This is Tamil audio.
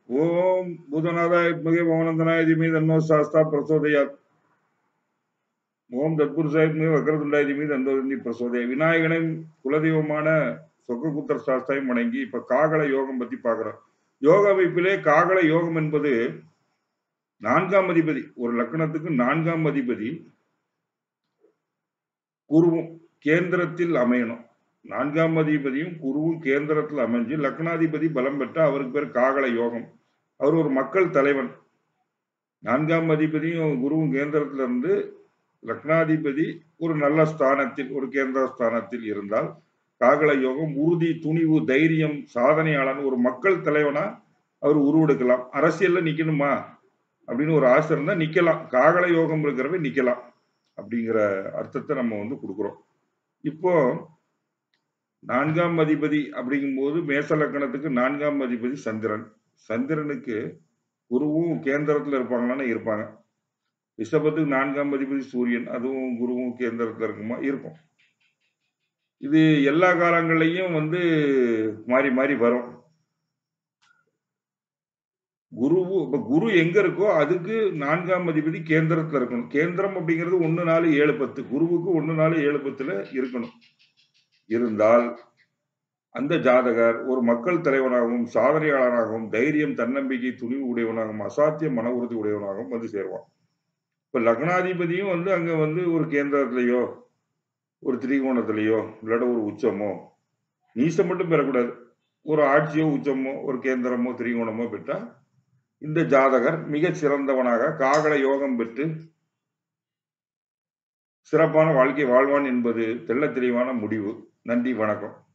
ஓம் பூதநாதாய மிக பவனந்தனாய திமி தன்னோ சாஸ்தா பிரசோதயாத் ஓம் தத்புருஷாய மிக வக்ரதுண்டாய திமி தந்தோதி பிரசோதய விநாயகனின் குலதெய்வமான சொக்ககுத்தர் சாஸ்தாயும் வணங்கி இப்ப காகல யோகம் பத்தி பாக்குறோம் யோக அமைப்பிலே காகல யோகம் என்பது நான்காம் அதிபதி ஒரு லக்னத்துக்கு நான்காம் அதிபதி குருவும் கேந்திரத்தில் அமையணும் நான்காம் அதிபதியும் குருவும் கேந்திரத்தில் அமைஞ்சு லக்னாதிபதி பலம் பெற்ற அவருக்கு பேர் காகல யோகம் அவர் ஒரு மக்கள் தலைவன் நான்காம் அதிபதியும் குருவும் கேந்திரத்துல இருந்து லக்னாதிபதி ஒரு நல்ல ஸ்தானத்தில் ஒரு கேந்திர ஸ்தானத்தில் இருந்தால் காகல யோகம் உறுதி துணிவு தைரியம் சாதனையாளன் ஒரு மக்கள் தலைவனா அவர் உருவெடுக்கலாம் அரசியல்ல நிக்கணுமா அப்படின்னு ஒரு ஆசை இருந்தா நிக்கலாம் காகல யோகம் இருக்கிறவ நிக்கலாம் அப்படிங்கிற அர்த்தத்தை நம்ம வந்து கொடுக்குறோம் இப்போ நான்காம் அதிபதி அப்படிங்கும்போது மேச லக்கணத்துக்கு நான்காம் அதிபதி சந்திரன் சந்திரனுக்கு குருவும் கேந்திரத்துல இருப்பாங்களான்னு இருப்பாங்க ரிஷபத்துக்கு நான்காம் அதிபதி சூரியன் அதுவும் குருவும் கேந்திரத்துல இருக்குமா இருக்கும் இது எல்லா காலங்கள்லயும் வந்து மாறி மாறி வரும் குருவு இப்ப குரு எங்க இருக்கோ அதுக்கு நான்காம் அதிபதி கேந்திரத்துல இருக்கணும் கேந்திரம் அப்படிங்கிறது ஒன்னு நாலு ஏழு பத்து குருவுக்கு ஒன்னு நாலு ஏழு பத்துல இருக்கணும் இருந்தால் அந்த ஜாதகர் ஒரு மக்கள் தலைவனாகவும் சாதனையாளராகவும் தைரியம் தன்னம்பிக்கை துணிவு உடையவனாகவும் அசாத்திய மன உறுதி உடையவனாகவும் வந்து சேருவான் இப்ப லக்னாதிபதியும் வந்து அங்க வந்து ஒரு கேந்திரத்திலேயோ ஒரு திரிகோணத்திலேயோ இல்லாட்ட ஒரு உச்சமோ நீசம் மட்டும் பெறக்கூடாது ஒரு ஆட்சியோ உச்சமோ ஒரு கேந்திரமோ திரிகோணமோ பெற்றா இந்த ஜாதகர் மிக சிறந்தவனாக காகல யோகம் பெற்று சிறப்பான வாழ்க்கை வாழ்வான் என்பது தெள்ள தெளிவான முடிவு நன்றி வணக்கம்